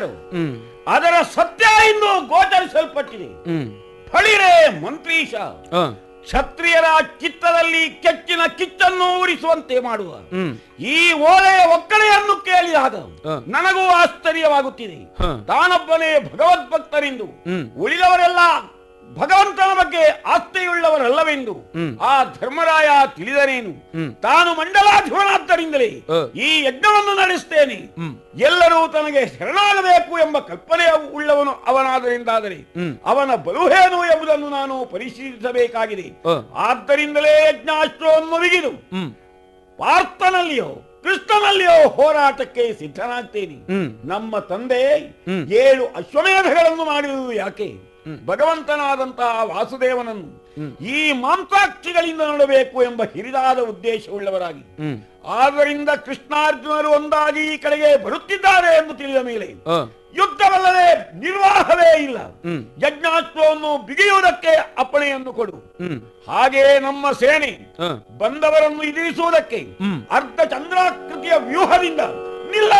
ಯಾರು ಹ್ಮ್ ಅದರ ಸತ್ಯ ಇಂದು ಗೋಚರಿಸಲ್ಪಟ್ಟಿದೆ ಹ್ಮ್ ಫಳಿರೆ ಮಂತ್ರೀಶ ಆ, ಕ್ಷತ್ರಿಯರ ಚಿತ್ತದಲ್ಲಿ ಕೆಚ್ಚಿನ ಕಿಚ್ಚನ್ನು ಉರಿಸುವಂತೆ ಮಾಡುವ ಹ್ಮ್ ಈ ಓಲೆಯ ಒಕ್ಕಣೆಯನ್ನು ಕೇಳಿದಾಗ ಹ. ನನಗೂ ಆಶ್ಚರ್ಯವಾಗುತ್ತಿದೆ ಹ. ತಾನೊಬ್ಬನೇ ಭಗವದ್ಭಕ್ತರೆಂದು ಹ್ಮ್. ಉಳಿದವರೆಲ್ಲ ಭಗವಂತನ ಬಗ್ಗೆ ಆಸ್ತಿಯುಳ್ಳವರಲ್ಲವೆಂದು ಹ್ಮ್. ಆ ಧರ್ಮರಾಯ ತಿಳಿದನೇನು ಹ್ಮ್. ತಾನು ಮಂಡಲಾಧಿಪನಾದ್ದರಿಂದಲೇ ಹ. ಈ ಯಜ್ಞವನ್ನು ನಡೆಸ್ತೇನೆ ಹ್ಮ್. ಎಲ್ಲರೂ ತನಗೆ ಶರಣಾಗಬೇಕು ಎಂಬ ಕಲ್ಪನೆ ಉಳ್ಳವನು ಅವನಾದರಿಂದಾದರೆ ಹ್ಮ್. ಅವನ ಬಲುಹೇನು ಎಂಬುದನ್ನು ನಾನು ಪರಿಶೀಲಿಸಬೇಕಾಗಿದೆ ಹ. ಆದ್ದರಿಂದಲೇ ಯಜ್ಞಾಸ್ತ್ರವನ್ನು ಮುಗಿದು ಹ್ಮ್ ಪಾರ್ಥನಲ್ಲಿಯೋ ಕೃಷ್ಣನಲ್ಲಿಯೋ ಹೋರಾಟಕ್ಕೆ ಸಿದ್ಧನಾಗ್ತೇನೆ ಹ್ಮ್. ನಮ್ಮ ತಂದೆ ಹ್ಮ್. ಏಳು ಅಶ್ವಮೇಧಗಳನ್ನು ಮಾಡಿರುವುದು ಯಾಕೆ ಭಗವಂತನಾದಂತಹ ವಾಸುದೇವನನ್ನು ಈ ಮಾಂಸಾಕ್ಷಿಗಳಿಂದ ನೋಡಬೇಕು ಎಂಬ ಹಿರಿದಾದ ಉದ್ದೇಶವುಳ್ಳವರಾಗಿ ಹ್ಮ್ ಆದ್ದರಿಂದ ಕೃಷ್ಣಾರ್ಜುನರು ಒಂದಾಗಿ ಈ ಕಡೆಗೆ ಬರುತ್ತಿದ್ದಾರೆ ಎಂದು ತಿಳಿದ ಮೇಲೆ ಆ, ಯುದ್ಧವಲ್ಲದೆ ನಿರ್ವಾಹವೇ ಇಲ್ಲ ಹ್ಮ್. ಯಜ್ಞಾಸ್ತ್ರವನ್ನು ಬಿಗಿಯುವುದಕ್ಕೆ ಅಪ್ಪಣೆಯನ್ನು ಕೊಡು ಹ್ಮ್ ಹಾಗೆ ನಮ್ಮ ಸೇನೆ ಆ, ಬಂದವರನ್ನು ಎದುರಿಸುವುದಕ್ಕೆ ಹ್ಮ್. ಅರ್ಧ ಚಂದ್ರಾಕೃತಿಯ ವ್ಯೂಹದಿಂದ ನಿಲ್ಲ